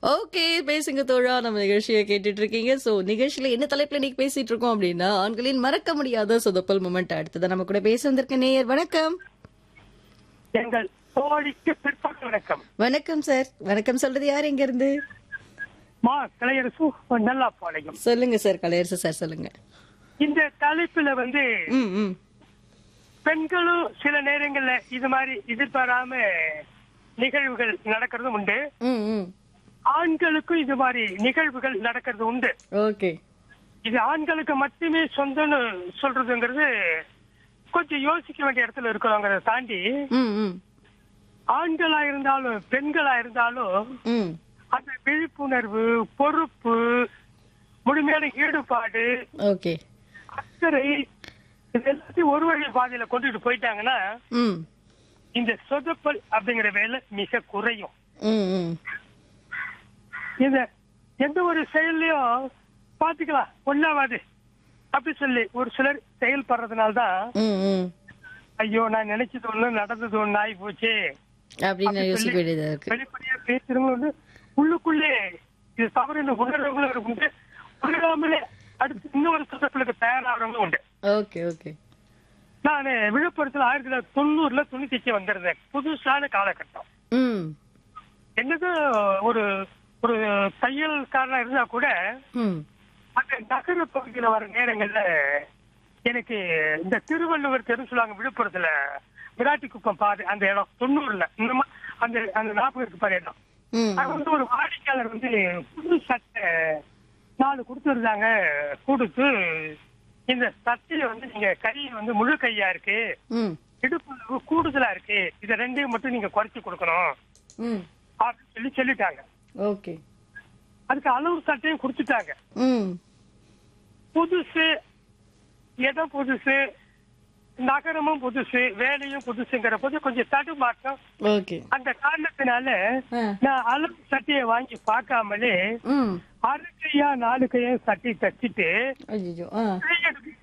Okay பேசுங்க தோழா நம்ம நிகழ்ச்சியை கேட்டுட்டு இருக்கீங்க சோ நிகழ்ச்சியில என்ன தலைப்புல இன்னைக்கு பேசிட்டு இருக்கோம் அப்படின்னா ஆண்களின் மறக்க முடியாத சொதப்பல் மூமெண்ட் அடுத்தது நம்ம கூட பேச வந்திருக்க நேயர் வணக்கம் எங்கள் தோழிக்கு பிற்பகல் வணக்கம் வணக்கம் சார் வணக்கம் சொல்றது யார் எங்க இருந்து மா கலையரசு நல்லா பாளையம் சொல்லுங்க சார் கலையரசு சார் சொல்லுங்க இந்த தலைப்புல வந்து ம் ம் பெண்களும் சில நேரங்கள்ல இது மாதிரி எதிர்பாராம நிகழ்வுகள் நடக்கிறதும் உண்டு ம் ம் ஆண்களுக்கும் இது மாதிரி நிகழ்வுகள் நடக்கிறது உண்டு ஓகே இது ஆண்களுக்கு மட்டுமே சொந்தம்னு சொல்றதுங்கிறது கொஞ்சம் யோசிக்க வேண்டிய இடத்துல இருக்கிறோங்கிறத தாண்டி ம் ம் ஆண்களா இருந்தாலும் பெண்களா இருந்தாலும் ம் அந்த விழிப்புணர்வு பொறுப்பு முழுமையான ஈடுபாடு ஓகே அக்கறை இது எல்லாத்தையும் ஒரு வழி பாதையில கொண்டுட்டு போயிட்டாங்கன்னா ம் இந்த சொதப்பல் அப்படிங்கிற வேலை மிக குறையும் ம் ம் இந்த எந்த ஒரு செயல்லையும் பாத்துக்கலாம் ஒன்னாவது அப்படி சொல்லி ஒரு சிலர் செயல்படுறதுனால்தான் ம் ம் ஐயோ நான் நினைச்சது ஒண்ணு நடந்தது ஒண்ணு ஆகி போச்சு அப்படின்னு யோசிக்க வேண்டியதா இருக்கு வெளிப்படையா பேசுறவங்க வந்து உள்ளுக்குள்ளே இது தவறு உணர்றவங்களும் உண்டு உணராமலே அடுத்து இன்னொரு சொதப்பலுக்கு தயாராகிறவங்களும் உண்டு ஓகே ஓகே நான் விழுப்புரத்துல ஆயிரத்தி தொள்ளாயிரத்தி தொண்ணூறுல துணித்திக்கு வந்திருந்தேன் புதுசான காலகட்டம் ம் என்னது ஒரு ஒரு தையல்காரனா இருந்தா கூட ம் அந்த நகர பகுதியில வர நேரங்கள்ல எனக்கு இந்த திருவள்ளுவர் தெரு சொல்லுவாங்க விழுப்புரத்துல விராட்டி குப்பம் பாரு அந்த இடம் தொண்ணூறுல இந்த மா- அந்த அந்த ஞாபகம் இருக்கு பாரு இடம் ம் அது வந்து ஒரு வாடிக்கையாளர் வந்து புது சட்டை நாலு கொடுத்துருந்தாங்க கொடுத்து இந்த சட்டையில வந்து நீங்க கை வந்து முழு கையா இருக்கு ம் இடுப்பு அளவு கூடுதலா இருக்கு இத ரெண்டையும் மட்டும் நீங்க குறைச்சு கொடுக்கணும் ம் அப்படின்னு சொல்லி சொல்லிட்டாங்க ஓகே அதுக்கு அளவு சட்டையும் கொடுத்துட்டாங்க ம் புதுசு இடம் புதுசு நகரமும் புதுசு வேலையும் புதுசுங்கிற போது கொஞ்சம் தடுமாற்றம் ஓகே அந்த காரணத்தினால ஆ. நான் அளவு சட்டையை வாங்கி பார்க்காமலே ம் அரை கையா நாலு கையா சட்டை தச்சுட்டு ஐயோ ஆ கையெடுத்து